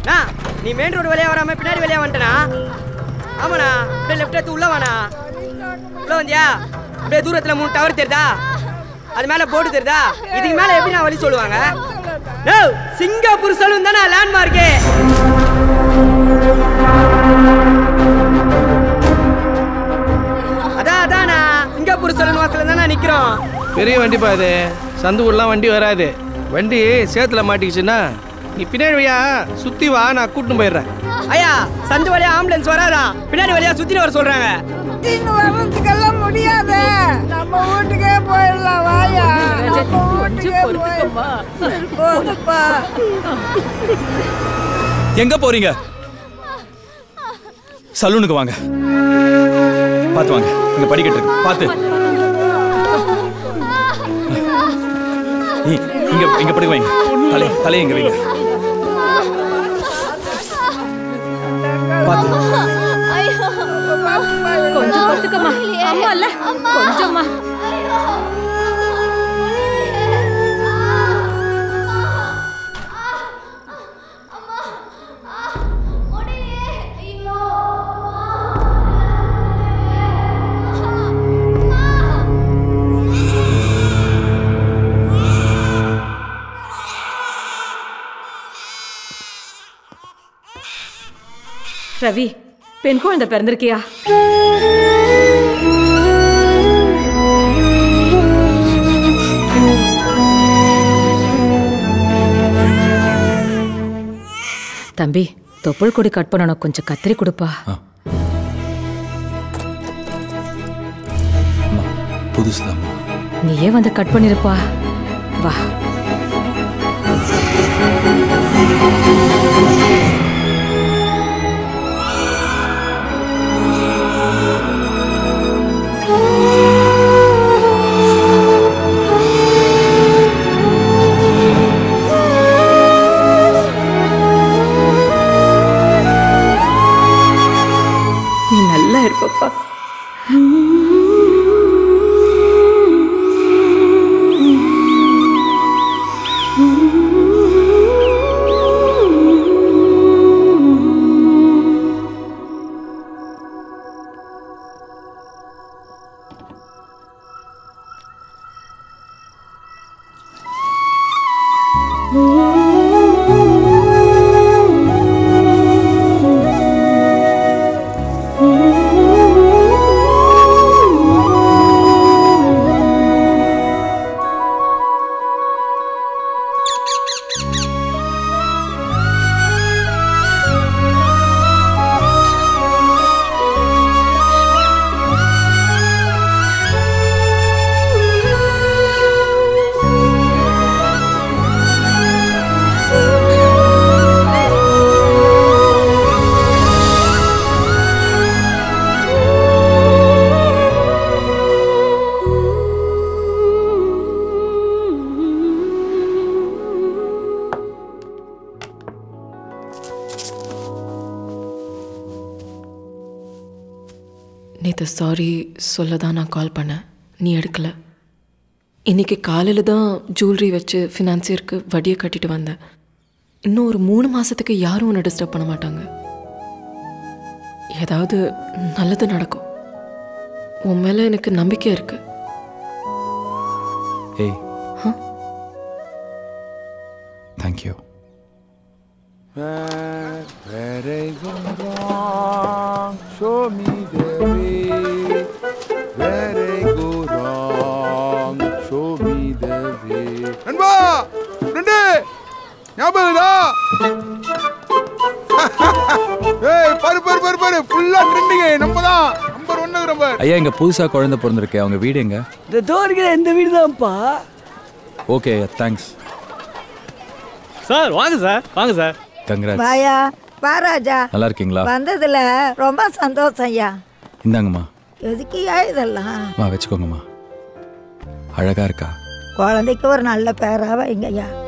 அண்ணா நீ main road வழியா வராம பின்னாடி வழியா வந்துட்டனா ஆமாண்ணா அப்படியே லெஃப்ட் எடுத்து உள்ள வாண்ணா உள்ள வந்தியா அப்படியே தூரத்துல மூணு டவர் தெரியுதா அது மேல போர்டு தெரியுதா இதுக்கு மேல எப்படி நான் வழி சொல்லுவாங்க நோ சிங்கப்பூர் சலூன் தானே லேண்ட்மார்க்கே அதான் அதாண்ணா சிங்கப்பூர் சலூன் வாசல்ல தானே நிக்கிறோம் பெரிய வண்டிப்பா இது சந்துக்குள்ளலாம் வண்டி வராது வண்டி சேத்துல மாட்டிக்கிச்சுன்னா நீ பின்னாடி வழியா சுத்தி வா நான் கூட்டின்னு போயிடுறேன் ஐயா சந்து வழியா ஆம்புலன்ஸ் வராதா பின்னாடி வழியா சுத்திட்டு வர சொல்றாங்க இங்க வர்றதுக்கெல்லாம் முடியாது நம்ம வீட்டுக்கே போயிடலாம் வாயா நம்ம வீட்டுக்கே போயிடலாம் போதுப்பா எங்க போறீங்க சலூனுக்கு வாங்க பார்த்து வாங்க இங்க படிக்கட்டு இருக்கு பார்த்து ஏய், இங்க இங்க படுக்க வைங்க தலை தலையை இங்க வைங்க பார்த்து கொஞ்சம் பொறுத்துக்கம்மா அம்மா இல்ல கொஞ்சம்மா ரவி பெண் குழந்தை பிறந்திருக்கியா தம்பி தொப்புள் கொடி கட் பண்ணணும் கொஞ்சம் கத்திரி கொடுப்பா புதுசுதான் நீயே வந்து கட் பண்ணிருப்பா வா நீ நல்லா இருப்பப்பா நேற்று சாரி சொல்ல தான் நான் கால் பண்ணேன் நீ எடுக்கல இன்னைக்கு காலையில் தான் ஜுவல்லரி வச்சு ஃபினான்சியருக்கு வட்டியை கட்டிட்டு வந்தேன் இன்னும் ஒரு மூணு மாதத்துக்கு யாரும் உன்னை டிஸ்டர்ப் பண்ண மாட்டாங்க ஏதாவது நல்லது நடக்கும் உன் மேலே எனக்கு நம்பிக்கை இருக்கு ஏய் thank you Where, where I gone wrong, show me the way. Where I go wrong, show me the way. நண்பா நண்டு ஞாபகம் இருக்கா? ஏய் பாரு பாரு பாரு பாரு ஃபுல்லா ட்ரெண்டிங் நம்ம தான் நம்பர் ஒன்னு நம்பர் ஐயா இங்க புதுசா குழந்தை பிறந்திருக்கு அவங்க வீடு எங்க இந்த தோறுகிற இந்த வீடு தான்ப்பா ஓகே தேங்க்ஸ் சார் வாங்க சார் வாங்க சார் கங்க்ராட்ஸ் வாயா வா ராஜா நல்லா இருக்கீங்களா வந்ததுல ரொம்ப சந்தோஷம் ஐயா இந்தாங்கம்மா எதுக்கியா இதெல்லாம் வா வச்சுக்கோங்கம்மா அழகா இருக்கா குழந்தைக்கு ஒரு நல்ல பேரா வைங்க ஐயா